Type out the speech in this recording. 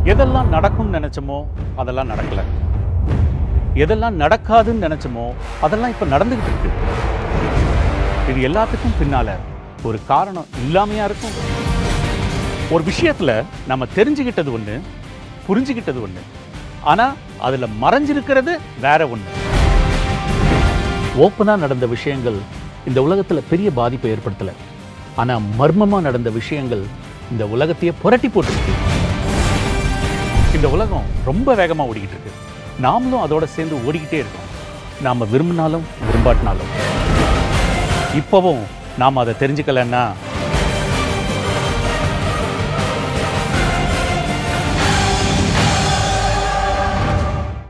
எதெல்லாம் நடக்கும்னு நினைச்சோமோ அதெல்லாம் நடக்கல எதெல்லாம் நடக்காதுன்னு நினைச்சோமோ அதெல்லாம் இப்ப நடந்துகிட்டு இருக்கு இது எல்லாத்துக்கும் பின்னால ஒரு காரணம் இல்லாமையா இருக்கும் ஒரு விஷயத்துல நம்ம தெரிஞ்சுக்கிட்டது ஒண்ணு புரிஞ்சுக்கிட்டது ஒண்ணு ஆனா அதுல மறைஞ்சிருக்கிறது வேற ஒண்ணு ஓப்பனா நடந்த விஷயங்கள் இந்த உலகத்துல பெரிய பாதிப்பை ஏற்படுத்தல ஆனா மர்மமா நடந்த விஷயங்கள் இந்த உலகத்தையே புரட்டி போட்டுருக்கு இந்த உலகம் ரொம்ப வேகமா ஓடிக்கிட்டு இருக்கு நாமளும் அதோட சேர்ந்து ஓடிக்கிட்டே இருக்கோம் நாம விரும்பினாலும் விரும்பாட்டினாலும் இப்பவும் நாம் அதை தெரிஞ்சுக்கலன்னா